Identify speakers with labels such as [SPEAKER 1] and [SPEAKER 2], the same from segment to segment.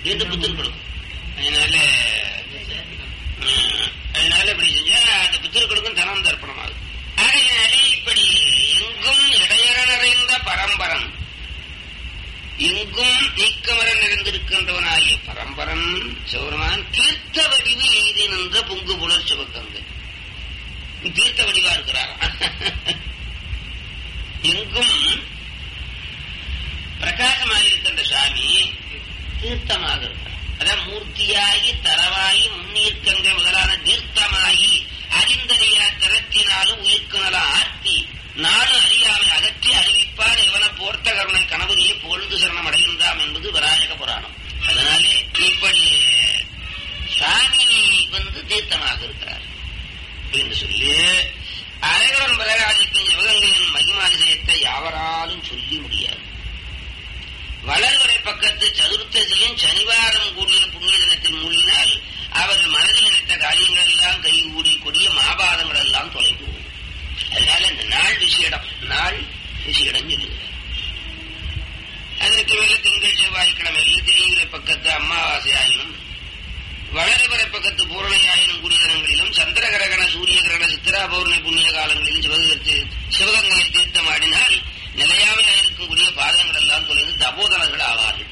[SPEAKER 1] என்று புத்தர் கொடுக்கும் அதனால ம், அதனால இப்படி செஞ்சா அந்த புத்தர்களுக்கும் தனம் தர்ப்பணமாகும் ஆகையினாலே இப்படி எங்கும் இடையற நிறைந்த பரம்பரன் எங்கும் நீக்கமர நிறைந்திருக்கின்றவனாகிய பரம்பரன் சிவருமான் தீர்த்த வடிவு எய்தி நின்ற பொங்கு புலர் சிவக்கங்கை தீர்த்த வடிவா இருக்கிறார் எங்கும் பிரகாசமாயிருக்கின்ற சாமி தீர்த்தமாக இருக்கிறார் அதான் மூர்த்தியாகி தரவாகி முன்னீர்க்கங்கை முதலான தீர்த்தமாகி அறிந்தறிய திறத்தினாலும் உயிர்க்குணல ஆர்த்தி நாடு அறியாமை அகற்றி அறிவிப்பார் இவன போர்த்த கருணை கணவரியே பொழுது சரணம் அடைகின்றாம் என்பது விராஜக புராணம் அதனாலே இப்படி சாமி வந்து தீர்த்தமாக இருக்கிறார் என்று சொல்லி அரைகுடன் பரராஜிக்கும் சிவகங்கையின் மகிமாதிசயத்தை யாவராலும் சொல்லி முடியாது வளர்வரை பக்கத்து சதுர்த்ததியும் சனிவாரம் கூடிய புண்ணிய தினத்தில் மூழ்கினால் அவர்கள் மனதில் நினைத்த காரியங்கள் எல்லாம் கைகூடி கொடிய மாபாதங்கள் எல்லாம் தொலைந்து போகும் அதனால இந்த நாள் விசேடம் நாள் விசேடம் சொல்லுகிறார் அதற்கு மேல திங்கள் செவ்வாய்க்கிழமையில் திரிகிற பக்கத்து அமாவாசை ஆயினும் வளரவரை பக்கத்து பூரணையாயினும் கூடிய தினங்களிலும் சந்திர கிரகண சூரிய கிரகண சித்திரா பௌர்ணமி புண்ணிய காலங்களிலும் சிவகத்தை சிவகங்கையை தீர்த்தம் ஆடினால் நிலையாமையாக இருக்கக்கூடிய பாதங்கள் எல்லாம் தொலைந்து தபோதனர்கள் ஆவார்கள்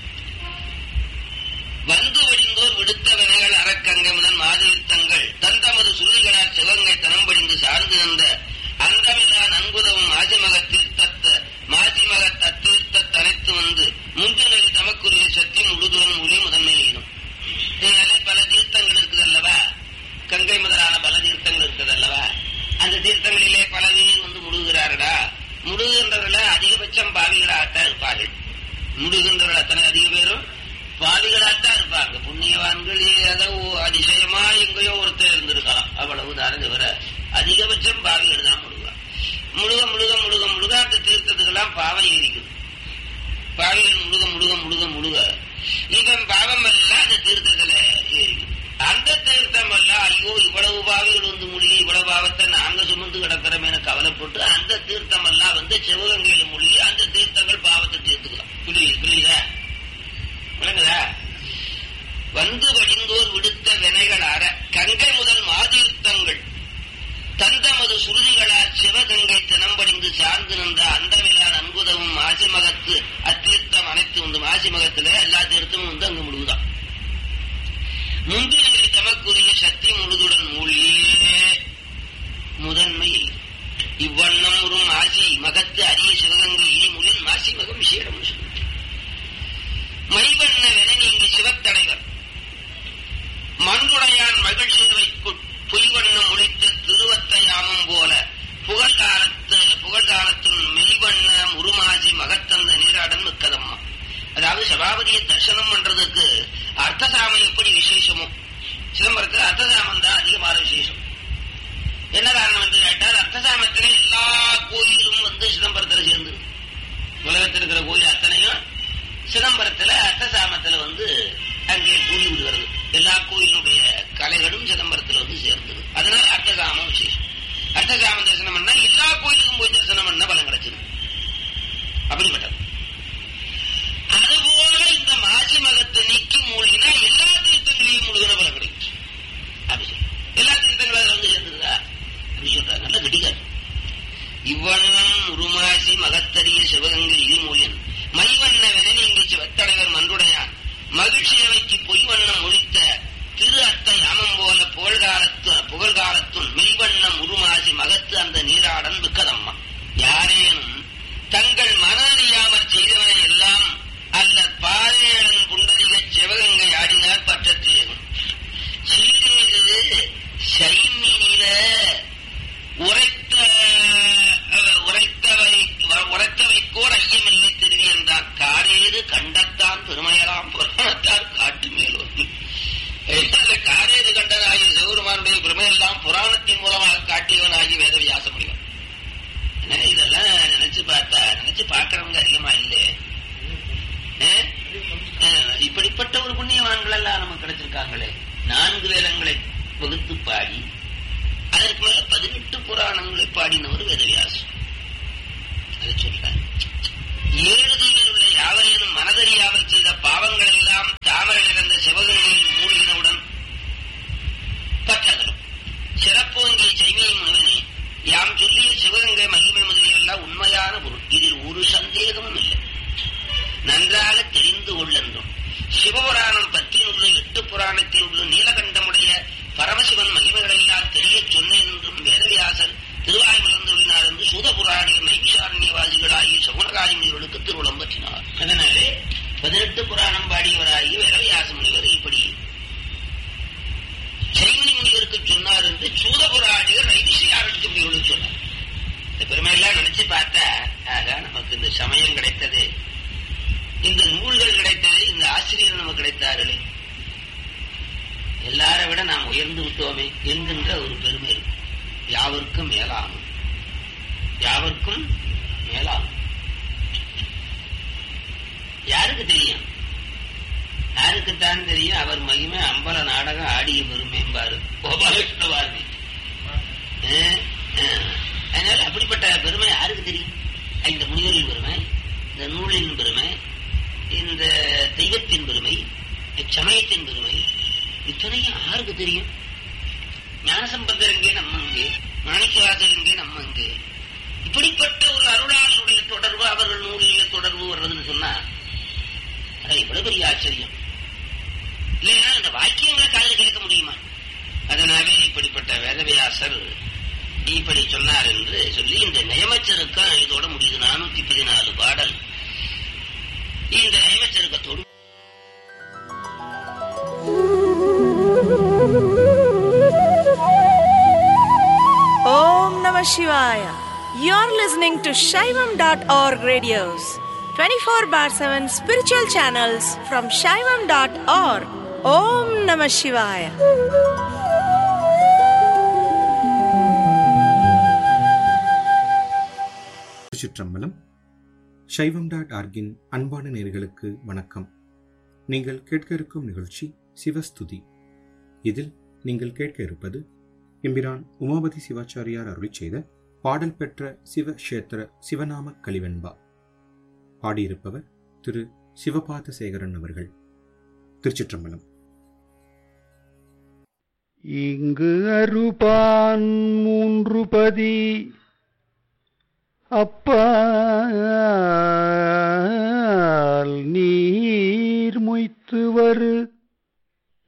[SPEAKER 1] வந்து வழிந்தோர் விடுத்த வினைகள் அறக்கங்கை முதல் மாதிருத்தங்கள் தந்தமது சுருதிகளால் சிவகங்கை தனம் படிந்து சார்ந்து நின்ற அந்தமில்லா நன்குதவும் மாசிமக தீர்த்தத்த மாசிமக அத்தீர்த்த தனைத்து வந்து முந்தினரி தமக்குரிய சக்தி முழுதுவன் மொழி முதன்மையினும் இதனால பல தீர்த்தங்கள் இருக்குது அல்லவா கங்கை முதலான பல தீர்த்தங்கள் இருக்குது அல்லவா அந்த தீர்த்தங்களிலே பல பேர் வந்து முழுகிறார்களா முழுகின்றவர்கள் அதிகபட்சம் பாவிகளாகத்தான் இருப்பார்கள் முழுகின்றவர்கள் அத்தனை அதிக பேரும் பாவிகளாகத்தான் இருப்பாங்க புண்ணியவான்கள் ஏதோ அதிசயமா எங்கேயோ ஒருத்தர் இருந்திருக்கலாம் அவ்வளவுதான் தவிர அதிகபட்சம் பாவிகள் தான் முழுகா முழுக முழுக முழுக முழுக அந்த தீர்த்தத்துக்கெல்லாம் பாவம் ஏறிக்குது பாவிகள் முழுக முழுக முழுக முழுக இவன் பாவம் எல்லாம் அந்த தீர்த்தத்துல ஏறிக்குது அந்த தீர்த்தம் எல்லாம் ஐயோ இவ்வளவு பாவிகள் வந்து மூழ்கி இவ்வளவு பாவத்தை நாங்க சுமந்து கிடக்கிறோம் என கவலைப்பட்டு அந்த தீர்த்தம் எல்லாம் வந்து சிவகங்கையில மூழ்கி அந்த தீர்த்தங்கள் பாவத்தை தீர்த்துக்கலாம் புரியுது புரியுதா விளங்குதா வந்து வழிந்தோர் விடுத்த வினைகள் அற கங்கை முதல் மாதீர்த்தங்கள் தந்தமது சுருதிகளால் சிவகங்கை தினம்படிந்து சார்ந்து நின்ற அந்தமிலான் அன்புதவும் மாசிமகத்து அத்தீர்த்தம் அனைத்து உண்டு மாசிமகத்துல எல்லா தீர்த்தமும் வந்து அங்கு முழுகுதான் முந்தினரி தமக்குரிய சக்தி முழுதுடன் மூழ்கியே முதன்மை இவ்வண்ணம் ஒரு மாசி மகத்து அரிய சிவகங்கை இனிமொழின் மாசி மகம் விசேடம் மைவண்ண வென நீங்கி சிவத்தடைவர் மண்ணுடையான் மகிழ்ச்சியை பொய்வண்ணம் ஒழித்த திருவத்தை யாமம் போல புகழ்காலத்து புகழ்காலத்தும் மெய்வண்ண முருமாசி மகத்தந்த நீராடன் மிக்கதம்மா அதாவது சபாபதியை தரிசனம் பண்றதுக்கு அர்த்தசாமம் எப்படி விசேஷமோ சிதம்பரத்தில் அர்த்தசாமம் தான் அதிகமான விசேஷம் என்ன காரணம் என்று கேட்டால் அர்த்தசாமத்திலே எல்லா கோயிலும் வந்து சிதம்பரத்தில் சேர்ந்து உலகத்தில் இருக்கிற கோயில் அத்தனையும் சிதம்பரத்துல அர்த்தசாமத்துல வந்து அங்கே கூடி விடுகிறது எல்லா கோயிலுடைய கலைகளும் சிதம்பரத்துல வந்து சேர்ந்தது அதனால அர்த்தசாமம் விசேஷம் அர்த்தசாமம் தரிசனம் பண்ணா எல்லா கோயிலுக்கும் போய் தரிசனம் பண்ண பலம் கிடைச்சது அப்படிப்பட்டது அதுபோல இந்த மாசி மகத்தை நீக்கி மூழ்கினா எல்லா தீர்த்தங்களையும் முழுகின பலம் கிடைக்கும் அப்படி சொல்லு. எல்லா தீர்த்தங்களும் அதுல வந்து சேர்ந்துருதா அப்படி சொல்றாங்க நல்ல கெட்டிக்காரு இவ்வண்ணம் உருமாசி மகத்தரிய சிவகங்கை இருமொழியன் மைவண்ண வெனநீங்கி சிவத்தலைவர் மன்றுடையான் மகிழ்ச்சியவைக்கு பொய்வண்ணம் ஒழித்த திரு அத்தை அமம் போல புகழ்காலத்து புகழ்காலத்துள் மெய்வண்ணம் உருமாசி மகத்து அந்த நீராடன் மிக்கதம்மா யாரேனும் தங்கள் மன அறியாமல் செய்தவனை எல்லாம் அல்ல பாரேழன் புண்டரிக சிவகங்கை ஆடினார் பற்றத்தேகும் சீரீது சைமீனில உரைத்த அஹ், உரைத்தவை உரைத்தவை கோர் ஐயமில்லை திருவி என்றார் காரேது கண்டத்தான் பெருமையலாம் புராணத்தார் காட்டு மேலோர் அந்த காரேது கண்டனாகிய சிவருமானுடைய பெருமையெல்லாம் புராணத்தின் மூலமாக காட்டியவனாகி வேதவியாச முடியும் என்ன இதெல்லாம் நினைச்சு பார்த்தா நினைச்சு பார்க்கறவங்க அதிகமா இல்லை அஹ்? அஹ், இப்படிப்பட்ட ஒரு புண்ணியவான்கள் எல்லாம் நமக்கு கிடைச்சிருக்காங்களே நான்கு வேதங்களை வகுத்து பாடி அதற்கு மேல பதினெட்டு புராணங்களை பாடினவர் வேதவியாசம் அதை சொல்றார் ஏழு தீவில் உள்ள யாவரேனும் மனதறியாமல் செய்த பாவங்கள் எல்லாம் தாம சிவபுராணம் பத்தினுள்ள எட்டு புராணத்தில் உள்ள நீலகண்டமுடைய பரமசிவன் மகிமைகளெல்லாம் தெரிய சொன்னேன் என்றும் வேதவியாசர் திருவாய் மலர்ந்துள்ளினார் என்று சூதபுராணிகள் நைமிஷாரண்யவாதிகளாகிய சகுனகாதி முனிவர்களுக்கு திருவுளம் பற்றினார் அதனாலே பதினெட்டு புராணம் பாடியவராகிய வேதவியாச முனிவர் இப்படி சைமணி முனிவருக்கு சொன்னார் என்று சூதபுராணிகள் நைமிஷாரண்ய முனிவர்களுக்கு சொன்னார் இந்த பெருமையெல்லாம் நினைச்சு பார்த்தா ஆகா நமக்கு இந்த சமயம் கிடைத்தது இந்த நூல்கள் கிடைத்தது இந்த ஆசிரியர் நமக்கு கிடைத்தார்களே எல்லாரை விட நாம் உயர்ந்து விட்டோமே என்கின்ற ஒரு பெருமை இருக்கும் யாவருக்கும் மேலாகும் யாவருக்கும் மேலாகும் யாருக்கு தெரியும் யாருக்குத்தான் தெரியும் அவர் மகிமை அம்பல நாடகம் ஆடிய பெருமைம்பாரு கோபாலகிருஷ்ண பாரதி அஹ், அஹ். அதனால அப்படிப்பட்ட பெருமை யாருக்கு தெரியும் இந்த முனிவரின் பெருமை இந்த நூலின் பெருமை இந்த தெய்வத்தின் பெருமை சமயத்தின் பெருமை இத்தனையும் யாருக்கு தெரியும் ஞானசம்பந்தர் எங்கே நம்ம இங்கே மாணிக்கவாசர் எங்கே நம்ம இங்கே இப்படிப்பட்ட ஒரு அருளாளனுடைய தொடர்பு அவர்கள் நூலிலே தொடர்பு வர்றதுன்னு சொன்னா அது எவ்வளவு பெரிய ஆச்சரியம் இல்லைன்னா அந்த வாக்கியங்களை காதில் கேட்க முடியுமா அதனாலே இப்படிப்பட்ட வேதவியாசர் இப்படி சொன்னார் என்று சொல்லி இந்த நியமச்சருக்கம் இதோட முடியுது நானூத்தி பதினாலு பாடல் இந்த நியமச்சருக்கத்தோடு
[SPEAKER 2] Om Namah Shivaya. You're listening to Shaivam.org radios, 24 bar 7 spiritual channels from Shaivam.org. Om Namah Shivaya.
[SPEAKER 3] திருச்சிற்றம்பலம் சைவம் டாட் ஆர்கின் அன்பான நேர்களுக்கு வணக்கம் நீங்கள் கேட்க இருக்கும் நிகழ்ச்சி சிவஸ்துதி இதில் நீங்கள் கேட்க இருப்பது எம்பிரான் உமாபதி சிவாச்சாரியார் அருளி செய்த பாடல் பெற்ற சிவ கஷேத்திர சிவநாம கலிவெண்பா பாடியிருப்பவர் திரு சிவபாத சேகரன் அவர்கள் திருச்சிற்றம்பலம்
[SPEAKER 4] இங்கு அருபான் மூன்று பதி அப்பால் நீர் மொய்த்து வரு